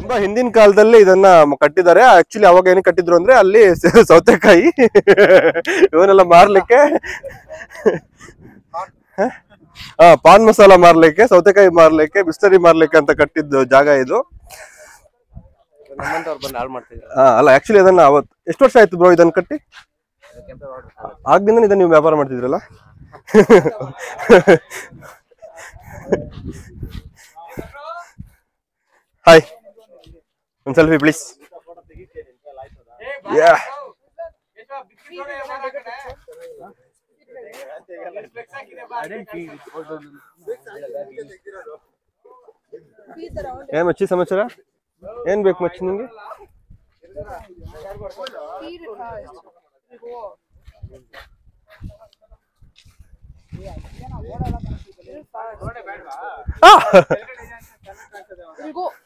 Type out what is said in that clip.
ತುಂಬಾ ಹಿಂದಿನ ಕಾಲದಲ್ಲಿ ಇದನ್ನ ಮ- ಕಟ್ಟಿದ್ದಾರೆ ಆಕ್ಚುಲಿ ಅವಾಗ ಏನು ಕಟ್ಟಿದ್ರು ಅಂದ್ರೆ ಅಲ್ಲಿ ಸ- ಸೌತೆಕಾಯಿ ಇವನ್ನೆಲ್ಲ ಮಾರ್ಲಿಕ್ಕೆ ಹಾ ಪಾನ್ ಮಸಾಲ ಮಾರ್ಲಿಕ್ಕೆ ಸೌತೆಕಾಯಿ ಮಾರ್ಲಿಕ್ಕೆ ಬಿಸ್ಲರಿ ಮಾರ್ಲಿಕ್ಕೆ ಅಂತ ಕಟ್ಟಿದ್ದು ಜಾಗ ಇದು ನಮ್ಮಂತವ್ರು ಬಂದು ಹಾಳು ಮಾಡ್ತಿದ್ರು ಆ, ಅಲ್ಲ ಆಕ್ಚುಲಿ ಅದನ್ನ ಅವತ್ ಎಷ್ಟು ವರ್ಷ ಆಯ್ತು ಬ್ರೋ ಇದನ್ನ ಕಟ್ಟಿ ಆಗ್ದಿಂದ ಇದನ್ನ ನೀವು ವ್ಯಾಪಾರ ಮಾಡ್ತಿದ್ರಲ್ಲ ಹಾಯ್ ಒಂದ್ ಸೆಲ್ಫಿ ಪ್ಲೀಸ್ ಯಾ ಏನ್ ಮಚ್ಚಿ ಸಮಾಚಾರ ಏನ್ ಬೇಕು ಮಚ್ಚಿ ನಿಂಗೆ ಆ!